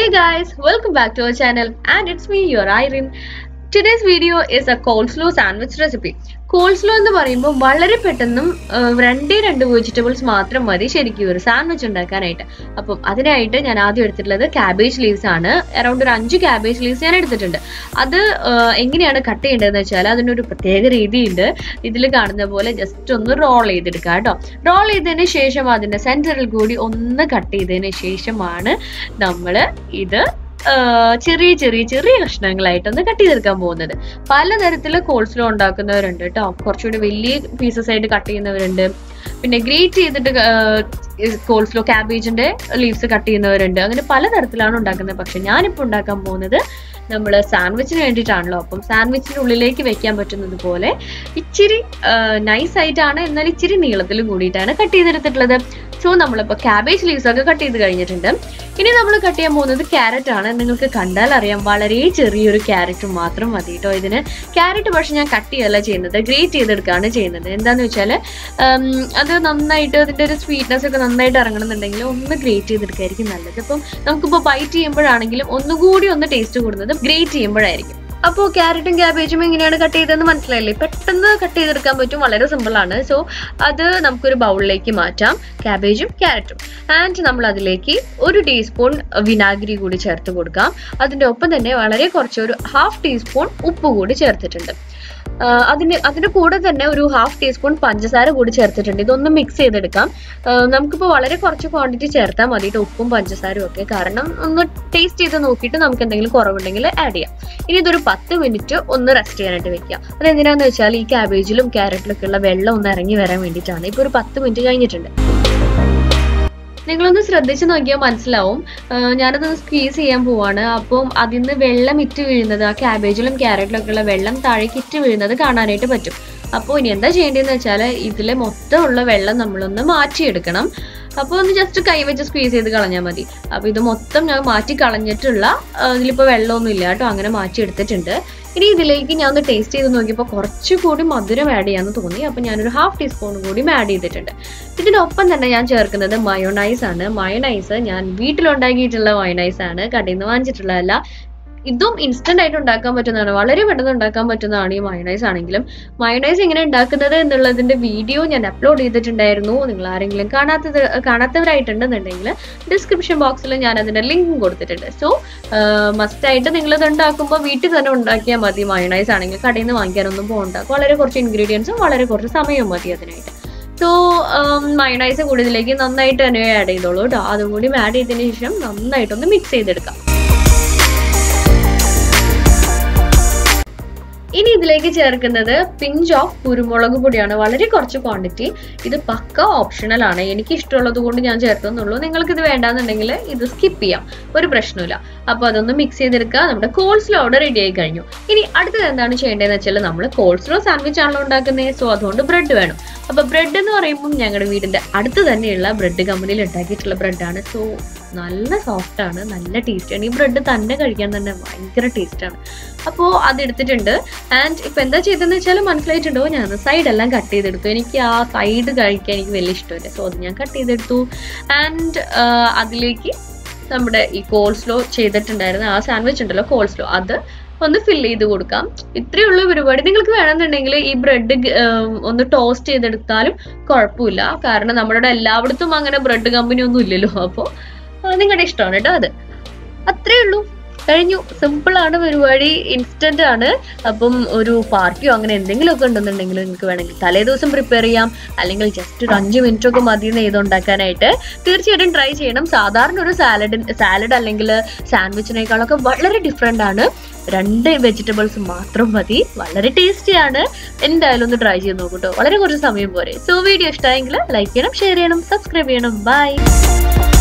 guys, welcome back to our channel and it's me, your Irene. Today's video is a coleslaw sandwich recipe. Coleslaw എന്ന് പറയുമ്പോൾ വളരെ പെട്ടെന്നും ആ, രണ്ടേ രണ്ട് vegetables മാത്രം മതി ശരിക്കും ഒരു സാൻഡ്വിച്ച് ഉണ്ടാക്കാനായിട്ട് അപ്പം അതിനായിട്ട് ഞാൻ ആദ്യം എടുത്തിട്ടുള്ളത് ക്യാബേജ് ലീവ്സ് ആണ് അറൗണ്ട് ഒരു അഞ്ച് ക്യാബേജ് ലീവ്സ് ഞാൻ എടുത്തിട്ടുണ്ട് അത് ആ, എങ്ങനെയാണ് കട്ട് ചെയ്യേണ്ടതെന്ന് വെച്ചാൽ അതിനൊരു പ്രത്യേക രീതിയുണ്ട് ഇതിൽ കാണുന്ന പോലെ ജസ്റ്റ് ഒന്ന് റോൾ ചെയ്തെടുക്കുക കേട്ടോ റോൾ ചെയ്തതിന് ശേഷം അതിന്റെ സെന്ററിൽ കൂടി ഒന്ന് കട്ട് ചെയ്തതിന് ശേഷമാണ് നമ്മൾ ഇത് ആ, ചെറിയ ചെറിയ ചെറിയ കഷ്ണങ്ങളായിട്ടൊന്ന് കട്ട് ചെയ്തെടുക്കാൻ പോകുന്നത് പലതരത്തില് കോൾസ്ലോ ഉണ്ടാക്കുന്നവരുണ്ട് കേട്ടോ കുറച്ചുകൂടി വലിയ പീസസ് ആയിട്ട് കട്ട് ചെയ്യുന്നവരുണ്ട് പിന്നെ ഗ്രേറ്റ് ചെയ്തിട്ട് കോൾസ്ലോ ക്യാബേജിന്റെ ലീവ്സ് കട്ട് ചെയ്യുന്നവരുണ്ട് അങ്ങനെ പലതരത്തിലാണ് ഉണ്ടാക്കുന്നത് പക്ഷെ ഞാനിപ്പോൾ ഉണ്ടാക്കാൻ പോകുന്നത് നമ്മൾ സാൻഡ്വിച്ചിന് വേണ്ടിയിട്ടാണല്ലോ അപ്പം സാൻഡ്വിച്ചിന്റെ ഉള്ളിലേക്ക് വെക്കാൻ പറ്റുന്നത് പോലെ ഇച്ചിരി നൈസ് ആയിട്ടാണ് എന്നാൽ ഇച്ചിരി നീളത്തിലും കൂടിയിട്ടാണ് കട്ട് ചെയ്തെടുത്തിട്ടുള്ളത് സോ നമ്മളിപ്പോൾ ക്യാബേജ് ലീവ്സ് ഒക്കെ കട്ട് ചെയ്ത് കഴിഞ്ഞിട്ടുണ്ട് ഇനി നമ്മൾ കട്ട് ചെയ്യാൻ പോകുന്നത് ക്യാരറ്റ് ആണ് നിങ്ങൾക്ക് കണ്ടാൽ അറിയാം വളരെ ചെറിയൊരു ക്യാരറ്റ് മാത്രം മതി കേട്ടോ ഇതിന് ക്യാരറ്റ് പക്ഷെ ഞാൻ കട്ട് ചെയ്യല്ല ചെയ്യുന്നത് ഗ്രേറ്റ് ചെയ്തെടുക്കുകയാണ് ചെയ്യുന്നത് എന്താന്ന് വെച്ചാൽ അത് നന്നായിട്ട് അതിൻ്റെ ഒരു സ്വീറ്റ്നെസ് ഒക്കെ നന്നായിട്ട് ഇറങ്ങണമെന്നുണ്ടെങ്കിൽ ഒന്ന് ഗ്രേറ്റ് ചെയ്തെടുക്കുകയായിരിക്കും നല്ലത് അപ്പം നമുക്കിപ്പോൾ ബൈറ്റ് ചെയ്യുമ്പോഴാണെങ്കിലും ഒന്നുകൂടി ഒന്ന് ടേസ്റ്റ് കൂടുന്നത് ഗ്രേറ്റ് ചെയ്യുമ്പോഴായിരിക്കും അപ്പോൾ ക്യാരറ്റും ക്യാബേജും എങ്ങനെയാണ് കട്ട് ചെയ്തതെന്ന് മനസ്സിലായില്ലേ പെട്ടെന്ന് കട്ട് ചെയ്തെടുക്കാൻ പറ്റും വളരെ സിമ്പിൾ ആണ് സോ അത് നമുക്കൊരു ബൗളിലേക്ക് മാറ്റാം ക്യാബേജും ക്യാരറ്റും ആൻഡ് നമ്മൾ അതിലേക്ക് ഒരു ടീസ്പൂൺ വിനാഗിരി കൂടി ചേർത്ത് കൊടുക്കാം അതിൻ്റെ ഒപ്പം തന്നെ വളരെ കുറച്ച് ഒരു ഹാഫ് ടീസ്പൂൺ ഉപ്പ് കൂടി ചേർത്തിട്ടുണ്ട് ആ, അതിന് അതിന്റെ കൂടെ തന്നെ ഒരു ഹാഫ് ടീസ്പൂൺ പഞ്ചസാര കൂടി ചേർത്തിട്ടുണ്ട് ഇതൊന്ന് മിക്സ് ചെയ്തെടുക്കാം ആ, നമുക്കിപ്പോൾ വളരെ കുറച്ച് ക്വാണ്ടിറ്റി ചേർത്താൽ മതി ട്ടോ ഉപ്പും പഞ്ചസാരയും ഒക്കെ കാരണം ഒന്ന് ടേസ്റ്റ് ചെയ്ത് നോക്കിയിട്ട് നമുക്ക് എന്തെങ്കിലും കുറവുണ്ടെങ്കിൽ ആഡ് ചെയ്യാം ഇനി ഇതൊരു പത്ത് മിനിറ്റ് ഒന്ന് റെസ്റ്റ് ചെയ്യാനായിട്ട് വെക്കാം അതെന്തിനാന്ന് വെച്ചാൽ ഈ ക്യാബേജിലും ക്യാരറ്റിലൊക്കെ ഉള്ള വെള്ളം ഒന്ന് ഇറങ്ങി വരാൻ വേണ്ടിയിട്ടാണ് ഇപ്പോൾ ഒരു പത്ത് മിനിറ്റ് കഴിഞ്ഞിട്ടുണ്ട് നിങ്ങളൊന്ന് ശ്രദ്ധിച്ചു നോക്കിയാൽ മനസ്സിലാവും ആഹ് ഞാനതൊന്ന് സ്ക്വീസ് ചെയ്യാൻ പോവാണ് അപ്പം അതിൽ നിന്ന് വെള്ളം ഇറ്റ് വീഴുന്നത് ആ ക്യാബേജിലും ക്യാരറ്റിലൊക്കെ ഉള്ള വെള്ളം താഴേക്ക് ഇറ്റ് വീഴുന്നത് കാണാനായിട്ട് പറ്റും അപ്പോൾ ഇനി എന്താ ചെയ്യേണ്ടതെന്ന് വെച്ചാൽ ഇതിലെ മൊത്തമുള്ള വെള്ളം നമ്മളൊന്ന് മാറ്റിയെടുക്കണം അപ്പോൾ ഒന്ന് ജസ്റ്റ് കൈ വെച്ച് സ്ക്വീസ് ചെയ്ത് കളഞ്ഞാൽ മതി അപ്പോൾ ഇത് മൊത്തം ഞാൻ മാറ്റി കളഞ്ഞിട്ടുള്ള ആഹ് ഇതിലിപ്പോൾ വെള്ളമൊന്നും ഇല്ല കേട്ടോ അങ്ങനെ മാറ്റി എടുത്തിട്ടുണ്ട് ഇനി ഇതിലേക്ക് ഞാൻ ഒന്ന് ടേസ്റ്റ് ചെയ്ത് നോക്കിയപ്പോൾ കുറച്ചുകൂടി മധുരം ആഡ് ചെയ്യാമെന്ന് തോന്നി അപ്പോൾ ഞാനൊരു ഹാഫ് ടീസ്പൂൺ കൂടി ആഡ് ചെയ്തിട്ടുണ്ട് ഇതിനൊപ്പം തന്നെ ഞാൻ ചേർക്കുന്നത് മയോണൈസ് ആണ് മയോണൈസ് ഞാൻ വീട്ടിലുണ്ടാക്കിയിട്ടുള്ള മയോണൈസ് ആണ് കടയിൽ നിന്ന് വാങ്ങിച്ചിട്ടുള്ളതല്ല ഇതും ഇൻസ്റ്റന്റ് ആയിട്ട് ഉണ്ടാക്കാൻ പറ്റുന്നതാണ് വളരെ പെട്ടെന്ന് ഉണ്ടാക്കാൻ പറ്റുന്നതാണ് ഈ മയോണൈസ് ആണെങ്കിലും മയോണൈസ് എങ്ങനെ ഉണ്ടാക്കുന്നത് എന്നുള്ളതിന്റെ വീഡിയോ ഞാൻ അപ്ലോഡ് ചെയ്തിട്ടുണ്ടായിരുന്നു നിങ്ങൾ ആരെങ്കിലും കാണാത്തത് കാണാത്തവരായിട്ടുണ്ടെന്നുണ്ടെങ്കിൽ ഡിസ്ക്രിപ്ഷൻ ബോക്സിൽ ഞാൻ അതിന്റെ ലിങ്കും കൊടുത്തിട്ടുണ്ട് സോ മസ്റ്റ് ആയിട്ട് നിങ്ങൾ ഇത് ഉണ്ടാക്കുമ്പോൾ വീട്ടിൽ തന്നെ ഉണ്ടാക്കിയാൽ മതി മയോണൈസ് ആണെങ്കിൽ കടയിൽ നിന്ന് വാങ്ങിക്കാനൊന്നും പോകണ്ട വളരെ കുറച്ച് ഇൻഗ്രീഡിയൻസും വളരെ കുറച്ച് സമയവും മതി അതിനായിട്ട് സോ മയോണൈസ് കൂടി ഇതിലേക്ക് നന്നായിട്ട് തന്നെ ആഡ് ചെയ്തോളൂ കേട്ടോ അതും കൂടി ആഡ് ചെയ്തതിന് ശേഷം നന്നായിട്ടൊന്ന് മിക്സ് ചെയ്തെടുക്കാം ഇനി ഇതിലേക്ക് ചേർക്കുന്നത് പിഞ്ച് ഓഫ് കുരുമുളക് പൊടിയാണ് വളരെ കുറച്ച് ക്വാണ്ടിറ്റി ഇത് പക്ക ഓപ്ഷണൽ ആണ് എനിക്ക് ഇഷ്ടമുള്ളത് കൊണ്ട് ഞാൻ ചേർത്തുന്നുള്ളൂ നിങ്ങൾക്ക് ഇത് വേണ്ടാന്നുണ്ടെങ്കിൽ ഇത് സ്കിപ്പ് ചെയ്യാം ഒരു പ്രശ്നമില്ല അപ്പൊ അതൊന്ന് മിക്സ് ചെയ്തെടുക്കുക നമ്മുടെ കോൾസ്ലോ അവിടെ റെഡി ആയി കഴിഞ്ഞു ഇനി അടുത്തത് എന്താണ് ചെയ്യേണ്ടതെന്ന് വെച്ചാൽ നമ്മൾ കോൾസ്ലോ സാൻഡ്വിച്ച് ആണല്ലോ ഉണ്ടാക്കുന്നത് സോ അതുകൊണ്ട് ബ്രെഡ് വേണം അപ്പൊ ബ്രെഡ് എന്ന് പറയുമ്പോൾ ഞങ്ങളുടെ വീടിന്റെ അടുത്ത് തന്നെയുള്ള ബ്രെഡ് കമ്പനിയിൽ ഉണ്ടാക്കിയിട്ടുള്ള ബ്രെഡാണ് സോ നല്ല സോഫ്റ്റ് ആണ് നല്ല ടേസ്റ്റ് ആണ് ഈ ബ്രെഡ് തന്നെ കഴിക്കാൻ തന്നെ ഭയങ്കര ടേസ്റ്റ് ആണ് അപ്പോൾ അതെടുത്തിട്ടുണ്ട് ആൻഡ് ഇപ്പൊ എന്താ ചെയ്തതെന്ന് വെച്ചാൽ മനസ്സിലായിട്ടുണ്ടോ ഞാൻ സൈഡ് എല്ലാം കട്ട് ചെയ്തെടുത്തു എനിക്ക് ആ സൈഡ് കഴിക്കാൻ എനിക്ക് വലിയ ഇഷ്ടമില്ല സോ അത് ഞാൻ കട്ട് ചെയ്തെടുത്തു ആൻഡ് അതിലേക്ക് നമ്മുടെ ഈ കോൾസ്ലോ ചെയ്തിട്ടുണ്ടായിരുന്ന ആ സാൻഡ്വിച്ച് ഉണ്ടല്ലോ കോൾസ്ലോ അത് ഒന്ന് ഫില്ല് ചെയ്ത് കൊടുക്കാം ഇത്രയേ ഉള്ളൂ പരിപാടി നിങ്ങൾക്ക് വേണമെന്നുണ്ടെങ്കിൽ ഈ ബ്രെഡ് ഒന്ന് ടോസ്റ്റ് ചെയ്തെടുത്താലും കുഴപ്പമില്ല കാരണം നമ്മുടെ എല്ലായിടത്തും അങ്ങനെ ബ്രെഡ് കമ്പനി ഒന്നും ഇല്ലല്ലോ അപ്പോൾ നിങ്ങളുടെ ഇഷ്ടമാണ് കേട്ടോ അത് അത്രേ ഉള്ളൂ കഴിഞ്ഞു സിമ്പിൾ ആണ് പരിപാടി ഇൻസ്റ്റന്റ് ആണ് അപ്പം ഒരു പാർട്ടിയോ അങ്ങനെ എന്തെങ്കിലുമൊക്കെ ഉണ്ടെന്നുണ്ടെങ്കിൽ നിങ്ങൾക്ക് വേണമെങ്കിൽ തലേ ദിവസം പ്രിപ്പയർ ചെയ്യാം അല്ലെങ്കിൽ ജസ്റ്റ് ഒരു അഞ്ച് മിനിറ്റ് ഒക്കെ മതി ഇത് ഉണ്ടാക്കാനായിട്ട് തീർച്ചയായിട്ടും ട്രൈ ചെയ്യണം സാധാരണ ഒരു സാലഡ് സാലഡ് അല്ലെങ്കിൽ സാൻഡ്വിച്ചിനേക്കാളൊക്കെ വളരെ ഡിഫറെൻ്റ് ആണ് രണ്ട് വെജിറ്റബിൾസ് മാത്രം മതി വളരെ ടേസ്റ്റിയാണ് എന്തായാലും ഒന്ന് ട്രൈ ചെയ്ത് നോക്കൂട്ടോ വളരെ കുറച്ച് സമയം പോരെ സോ വീഡിയോ ഇഷ്ടമായെങ്കിൽ ലൈക്ക് ചെയ്യണം ഷെയർ ചെയ്യണം സബ്സ്ക്രൈബ് ചെയ്യണം ബൈ